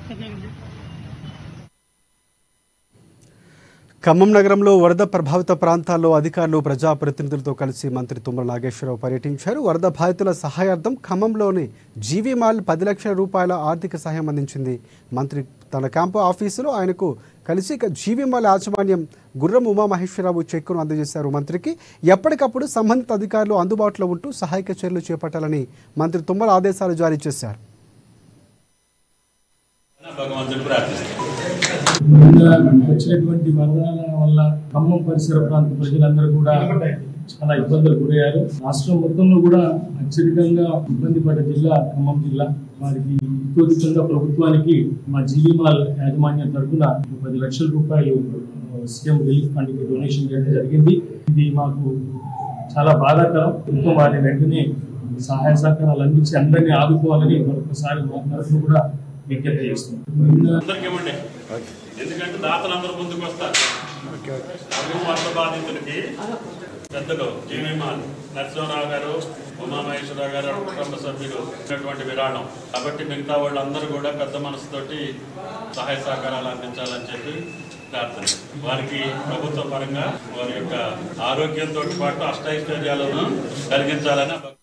ఖమ్మం నగరంలో వరద ప్రభావిత ప్రాంతాల్లో అధికారులు ప్రజాప్రతినిధులతో కలిసి మంత్రి తుమ్మల నాగేశ్వరరావు పర్యటించారు వరద బాధితుల సహాయార్థం ఖమ్మంలోని జీవీ మాల్ పది లక్షల రూపాయల ఆర్థిక సహాయం అందించింది మంత్రి తన క్యాంపు ఆఫీసులో ఆయనకు కలిసి ఇక జీవీ మాల్ యాజమాన్యం గుర్రం ఉమామహేశ్వరరావు చెక్కును అందజేశారు మంత్రికి ఎప్పటికప్పుడు సంబంధిత అధికారులు అందుబాటులో ఉంటూ సహాయక చర్యలు చేపట్టాలని మంత్రి తుమ్మల ఆదేశాలు జారీ చేశారు భగవంతుడు ప్రార్థిస్తాం నిన్న వచ్చినటువంటి వరదల వల్ల ఖమ్మం పరిసర ప్రాంత ప్రజలందరూ కూడా చాలా ఇబ్బందులు గురయ్యారు రాష్ట్రం మొత్తంలో కూడా అత్యధికంగా ఇబ్బంది పడ్డ జిల్లా ఖమ్మం జిల్లా వారికి ఇతోదికంగా ప్రభుత్వానికి మా జీవిమాల్ యాజమాన్యం తరఫున పది లక్షల రూపాయలు సీఎం రిలీఫ్ ఫండ్ కి డొనేషన్ చేయడం జరిగింది ఇది మాకు చాలా బాధాకరం ప్రభుత్వం వారి వెంటనే సహాయ సహకారాలు అందించి అందరినీ ఆదుకోవాలని మరొకసారి మా తరఫున కూడా విజ్ఞప్తి చేస్తున్నాం నిన్న అందరికి ఇవ్వండి ఎందుకంటే దాతలందరూ ముందుకు వస్తారు అభివృద్ధి వరద బాధితులకి పెద్దలు జీవిమాన్ నరసింహరావు గారు ఉమామహేశ్వరరావు గారు కుటుంబ సభ్యులు ఇచ్చినటువంటి విరాళం కాబట్టి మిగతా వాళ్ళందరూ కూడా పెద్ద మనసుతోటి సహాయ సహకారాలు అందించాలని చెప్పి ప్రార్థన వారికి ప్రభుత్వ పరంగా వారి యొక్క ఆరోగ్యంతో పాటు అష్టైశ్వర్యాలను కలిగించాలని